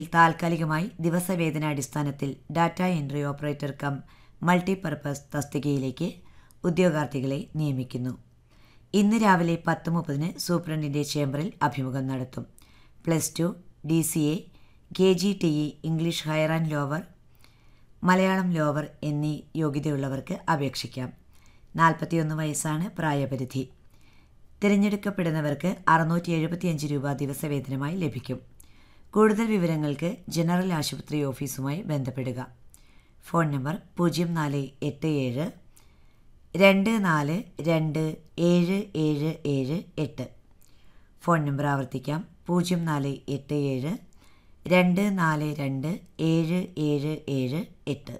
താൽക്കാലികമായി ദിവസവേതനാടിസ്ഥാനത്തിൽ data entry operator cum multipurpose തസ്തികയിലേക്ക് ഉദ്യോഗാർത്ഥികളെ നിയമിക്കുന്നു ഇന്ന് രാവിലെ പത്ത് മുപ്പതിന് സൂപ്രണ്ടിൻ്റെ ചേംബറിൽ അഭിമുഖം നടത്തും plus two D C A K G T E English higher and lower Malayalam lower എന്നീ യോഗ്യതയുള്ളവർക്ക് അപേക്ഷിക്കാം നാൽപ്പത്തിയൊന്ന് വയസ്സാണ് പ്രായപരിധി തിരഞ്ഞെടുക്കപ്പെടുന്നവർക്ക് അറുന്നൂറ്റി എഴുപത്തിയഞ്ച് രൂപ ദിവസവേതനമായി ലഭിക്കും കൂടുതൽ വിവരങ്ങൾക്ക് ജനറൽ ആശുപത്രി ഓഫീസുമായി ബന്ധപ്പെടുക ഫോൺ നമ്പർ പൂജ്യം നാല് എട്ട് ഏഴ് രണ്ട് നാല് രണ്ട് ഏഴ് ഏഴ് ഏഴ് എട്ട് ഫോൺ നമ്പർ ആവർത്തിക്കാം പൂജ്യം നാല് എട്ട് ഏഴ് രണ്ട് നാല് രണ്ട് ഏഴ് ഏഴ് ഏഴ് എട്ട്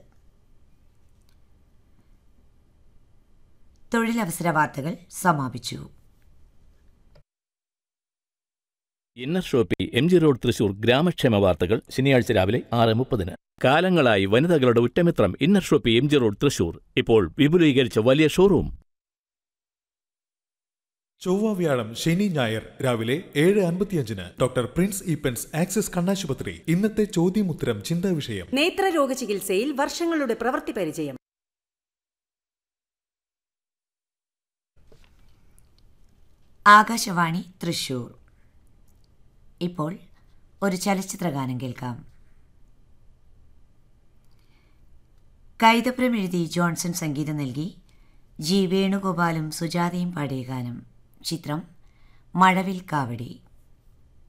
തൊഴിലവസര വാർത്തകൾ സമാപിച്ചു inner shoppe M G road Thrissur ഗ്രാമക്ഷേമ വാർത്തകൾ ശനിയാഴ്ച രാവിലെ ആറ് മുപ്പതിന് കാലങ്ങളായി വനിതകളുടെ ഉറ്റമിത്രം inner shoppe M G road Thrissur ഇപ്പോൾ വിപുലീകരിച്ച വലിയ ഷോറൂം ചൊവ്വ വ്യാഴം ശനി ഞായർ രാവിലെ ഏഴ് അൻപത്തിയഞ്ചിന് ഡോക്ടർ പ്രിൻസ് ഈപ്പൻസ് ആക്സിസ് കണ്ണാശുപത്രി ഇന്നത്തെ ചോദ്യമുത്തരം ചിന്താ വിഷയം നേത്രരോഗ ചികിത്സയിൽ വർഷങ്ങളുടെ പ്രവൃത്തി പരിചയം ആകാശവാണി തൃശൂർ ഇപ്പോൾ ഒരു ചലച്ചിത്രഗാനം കേൾക്കാം കൈതപ്രം എഴുതി ജോൺസൺ സംഗീതം നൽകി ജി വേണുഗോപാലും സുജാതയും പാടിയ ഗാനം ചിത്രം മഴവിൽ കാവടി